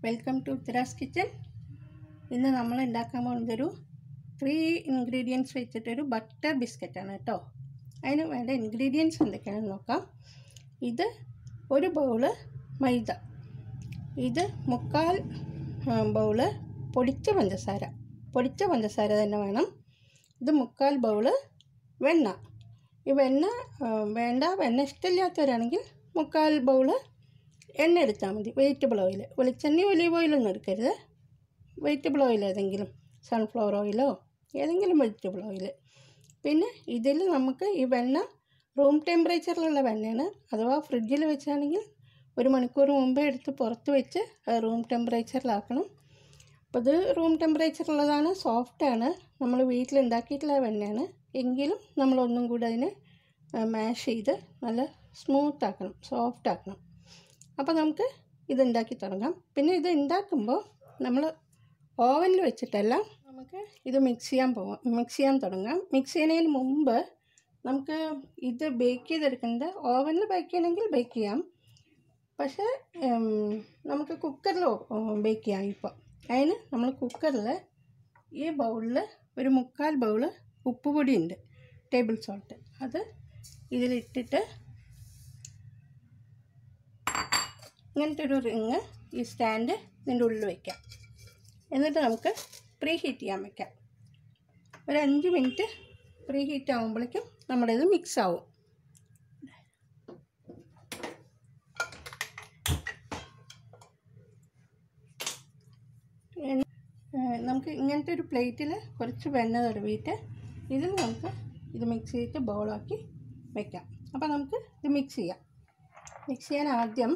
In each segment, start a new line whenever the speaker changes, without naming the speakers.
Welcome to ഉത്തരാസ് kitchen ഇന്ന് നമ്മൾ ഉണ്ടാക്കാൻ പോകുന്നതൊരു ത്രീ ഇൻഗ്രീഡിയൻസ് വെച്ചിട്ടൊരു ബട്ടർ ബിസ്ക്കറ്റാണ് കേട്ടോ അതിന് വേണ്ട ഇൻഗ്രീഡിയൻസ് എന്തൊക്കെയാണെന്ന് നോക്കാം ഇത് ഒരു ബൗള് മൈദ ഇത് മുക്കാൽ ബൗള് പൊടിച്ച പഞ്ചസാര പൊടിച്ച പഞ്ചസാര തന്നെ വേണം ഇത് മുക്കാൽ ബൗള് വെണ്ണ ഈ വെണ്ണ ആ, വേണ്ട വെണ്ണ ഇഷ്ടമില്ലാത്തവരാണെങ്കിൽ മുക്കാൽ ബൗള് എണ്ണ എടുത്താൽ മതി വെജിറ്റബിൾ ഓയിൽ വെളിച്ചെണ്ണ ഒലീവ് ഓയിലൊന്നും എടുക്കരുത് വെജിറ്റബിൾ ഓയിൽ ഏതെങ്കിലും സൺഫ്ലവർ ഓയിലോ ഏതെങ്കിലും വെജിറ്റബിൾ ഓയിൽ പിന്നെ ഇതിൽ നമുക്ക് ഈ വെണ്ണ റൂം ടെമ്പറേച്ചറിലുള്ള വെണ്ണയാണ് അഥവാ ഫ്രിഡ്ജിൽ വെച്ചാണെങ്കിൽ ഒരു മണിക്കൂർ മുമ്പേ എടുത്ത് പുറത്ത് വെച്ച് റൂം ടെമ്പറേച്ചറിലാക്കണം അപ്പോൾ ഇത് റൂം ടെമ്പറേച്ചറുള്ളതാണ് സോഫ്റ്റാണ് നമ്മൾ വീട്ടിലുണ്ടാക്കിയിട്ടുള്ള വെണ്ണയാണ് എങ്കിലും നമ്മളൊന്നും കൂടി അതിനെ മാഷ് ചെയ്ത് നല്ല സ്മൂത്ത് ആക്കണം സോഫ്റ്റ് ആക്കണം അപ്പോൾ നമുക്ക് ഇത് ഉണ്ടാക്കി തുടങ്ങാം പിന്നെ ഇത് ഉണ്ടാക്കുമ്പോൾ നമ്മൾ ഓവനിൽ വെച്ചിട്ടല്ല നമുക്ക് ഇത് മിക്സ് ചെയ്യാൻ പോവാം മിക്സ് ചെയ്യാൻ തുടങ്ങാം മിക്സ് ചെയ്യുന്നതിന് മുമ്പ് നമുക്ക് ഇത് ബേക്ക് ചെയ്തെടുക്കേണ്ടത് ഓവനിൽ ബേക്ക് ചെയ്യണമെങ്കിൽ ബേക്ക് ചെയ്യാം പക്ഷേ ഉം, നമുക്ക് കുക്കറിൽ ബേക്ക് ചെയ്യാം ഇപ്പോൾ അതിന് നമ്മൾ കുക്കറിൽ ഈ ബൗളിൽ ഒരു മുക്കാൽ ബൗള് ഉപ്പുപൊടി ഉണ്ട് ടേബിൾ സോൾട്ട് അത് ഇതിലിട്ടിട്ട് ഇങ്ങനത്തെ ഒരു റിങ് ഈ സ്റ്റാൻഡ് ഇതിൻ്റെ ഉള്ളിൽ വയ്ക്കാം എന്നിട്ട് നമുക്ക് പ്രീ ഹീറ്റ് ചെയ്യാൻ വയ്ക്കാം ഒരു അഞ്ച് മിനിറ്റ് പ്രീ ഹീറ്റ് ആകുമ്പോഴേക്കും നമ്മുടെ ഇത് മിക്സ് ആവും ഇനി, ഏഹ്, നമുക്ക് ഇങ്ങനത്തെ ഒരു പ്ലേറ്റിൽ കുറച്ച് വെണ്ണ തടവിയിട്ട് ഇതിൽ നമുക്ക് ഇത് മിക്സ് ചെയ്തിട്ട് ബൗളാക്കി വെക്കാം അപ്പോൾ നമുക്ക് ഇത് മിക്സ് ചെയ്യാം മിക്സ് ചെയ്യാൻ ആദ്യം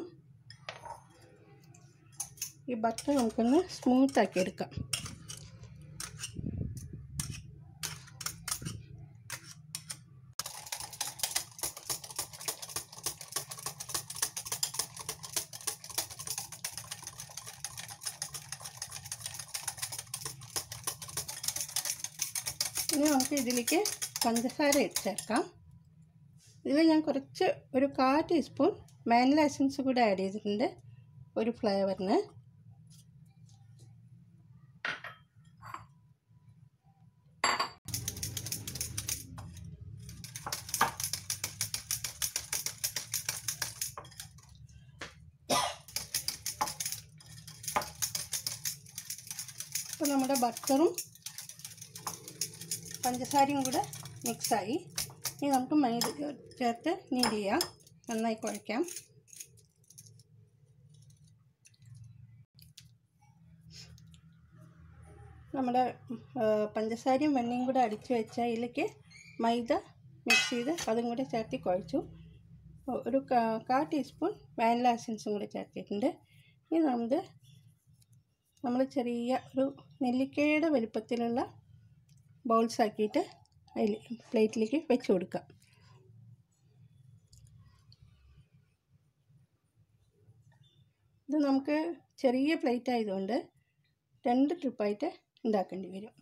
ഈ ബട്ടർ നമുക്കൊന്ന് സ്മൂത്താക്കി എടുക്കാം ഇനി നമുക്ക് ഇതിലേക്ക് പഞ്ചസാര ഇട്ട് ചേർക്കാം ഇതിൽ ഞാൻ കുറച്ച് ഒരു കാ ടീസ്പൂൺ വാനില എസൻസ് കൂടെ ആഡ് ചെയ്തിട്ടുണ്ട് ഒരു ഫ്ലേവറിന് അപ്പോൾ നമ്മുടെ ബട്ടറും പഞ്ചസാരയും കൂടെ മിക്സായി ഇനി നമുക്ക് മൈദ ചേർത്ത് നീഡ് ചെയ്യാം നന്നായി കുഴയ്ക്കാം നമ്മുടെ ആ, പഞ്ചസാരയും വെണ്ണയും കൂടെ അടിച്ച് വെച്ച ഇതിലേക്ക് മൈദ മിക്സ് ചെയ്ത് അതും കൂടെ ചേർത്തി കുഴച്ചു ഒരു കാ- കാ ടീസ്പൂൺ വാനില എസൻസും കൂടെ ചേർത്തിട്ടുണ്ട് ഇനി നമുക്ക് നമ്മൾ ചെറിയ ഒരു നെല്ലിക്കയുടെ വലുപ്പത്തിലുള്ള ബൗൾസ് ആക്കിയിട്ട് അതിൽ പ്ലേറ്റിലേക്ക് വെച്ച് കൊടുക്കാം ഇത് നമുക്ക് ചെറിയ പ്ലേറ്റ് ആയതുകൊണ്ട് രണ്ട് ട്രിപ്പായിട്ട് ഉണ്ടാക്കേണ്ടി വരും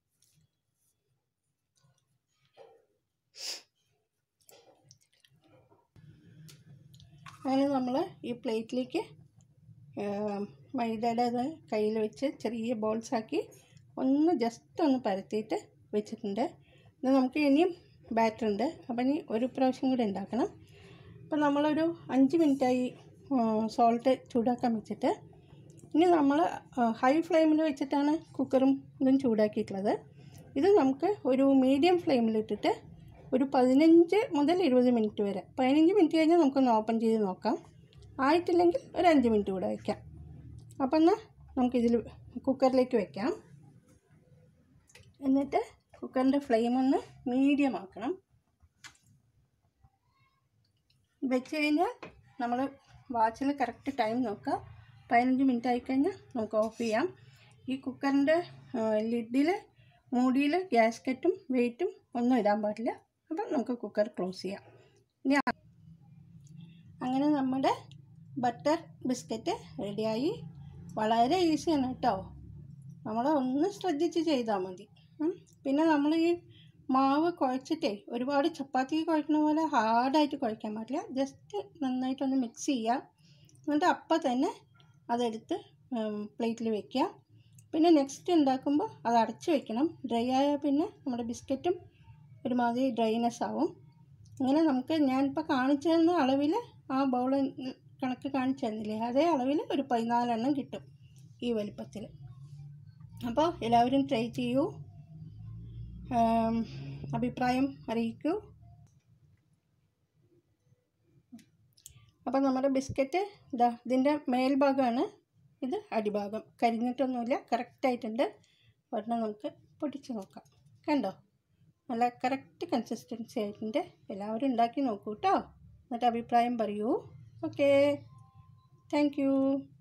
അങ്ങനെ നമ്മൾ ഈ പ്ലേറ്റിലേക്ക് മൈദയുടെ ഇത് കയ്യിൽ വെച്ച് ചെറിയ ബോൾസ് ആക്കി ഒന്ന് ജസ്റ്റ് ഒന്ന് പരത്തിയിട്ട് വെച്ചിട്ടുണ്ട് ഇത് നമുക്ക് ഇനിയും ബാറ്റർ ഉണ്ട് അപ്പം ഇനി ഒരു പ്രാവശ്യം കൂടി ഉണ്ടാക്കണം അപ്പം നമ്മളൊരു അഞ്ച് മിനിറ്റായി സോൾട്ട് ചൂടാക്കാൻ വെച്ചിട്ട് ഇനി നമ്മൾ ഹൈ ഫ്ലെയിമിൽ വെച്ചിട്ടാണ് കുക്കറും ഇതും ചൂടാക്കിയിട്ടുള്ളത് ഇത് നമുക്ക് ഒരു മീഡിയം ഫ്ലെയിമിലിട്ടിട്ട് ഒരു പതിനഞ്ച് മുതൽ ഇരുപത് മിനിറ്റ് വരെ പതിനഞ്ച് മിനിറ്റ് കഴിഞ്ഞാൽ നമുക്കൊന്ന് ഓപ്പൺ ചെയ്ത് നോക്കാം ആയിട്ടില്ലെങ്കിൽ ഒരു അഞ്ച് മിനിറ്റ് കൂടെ വയ്ക്കാം അപ്പം എന്നാൽ നമുക്കിതിൽ കുക്കറിലേക്ക് വയ്ക്കാം എന്നിട്ട് കുക്കറിൻ്റെ ഫ്ലെയിം ഒന്ന് മീഡിയം ആക്കണം വെച്ച് കഴിഞ്ഞാൽ നമ്മൾ വാച്ചിൽ കറക്റ്റ് ടൈം നോക്കുക പതിനഞ്ച് മിനിറ്റ് ആയിക്കഴിഞ്ഞാൽ നമുക്ക് ഓഫ് ചെയ്യാം ഈ കുക്കറിൻ്റെ ലിഡിൽ മൂടിയിൽ ഗ്യാസ്കറ്റും വെയിറ്റും ഒന്നും ഇടാൻ പാടില്ല അപ്പം നമുക്ക് കുക്കർ ക്ലോസ് ചെയ്യാം ഇനി ആ- അങ്ങനെ നമ്മുടെ ബട്ടർ ബിസ്ക്കറ്റ് റെഡിയായി വളരെ ഈസിയാണ് കേട്ടോ നമ്മൾ ഒന്ന് ശ്രദ്ധിച്ച് ചെയ്താൽ മതി ഉം. പിന്നെ നമ്മൾ ഈ മാവ് കുഴച്ചിട്ടേ ഒരുപാട് ചപ്പാത്തി കുഴക്കുന്ന പോലെ ഹാർഡായിട്ട് കുഴക്കാൻ പാടില്ല ജസ്റ്റ് നന്നായിട്ടൊന്ന് മിക്സ് ചെയ്യുക എന്നിട്ട് അപ്പം തന്നെ അതെടുത്ത് പ്ലേറ്റിൽ വെക്കുക പിന്നെ നെക്സ്റ്റ് ഉണ്ടാക്കുമ്പോൾ അത് അടച്ച് വെക്കണം ഡ്രൈ ആയാൽ പിന്നെ നമ്മുടെ ബിസ്ക്കറ്റും ഒരുമാതിരി ഡ്രൈനെസ് ആവും ഇങ്ങനെ നമുക്ക് ഞാനിപ്പോൾ കാണിച്ചു തന്ന അളവിൽ ആ ബൗൾ കണക്ക് കാണിച്ചു തന്നില്ലേ അതേ അളവിൽ ഒരു പതിനാലെണ്ണം കിട്ടും ഈ വലിപ്പത്തിൽ അപ്പോൾ എല്ലാവരും ട്രൈ ചെയ്യൂ ആം, അഭിപ്രായം അറിയിക്കൂ അപ്പോൾ നമ്മുടെ ബിസ്ക്കറ്റ് ഇതാ ഇതിൻ്റെ മേൽഭാഗമാണ് ഇത് അടിഭാഗം കരിഞ്ഞിട്ടൊന്നുമില്ല കറക്റ്റായിട്ടുണ്ട് ഒരെണ്ണം നമുക്ക് പൊട്ടിച്ച് നോക്കാം കണ്ടോ നല്ല കറക്റ്റ് കൺസിസ്റ്റൻസി ആയിട്ടുണ്ട് എല്ലാവരും ഉണ്ടാക്കി നോക്കൂ കേട്ടോ എന്നിട്ട് അഭിപ്രായം പറയൂ ഓക്കേ താങ്ക് യു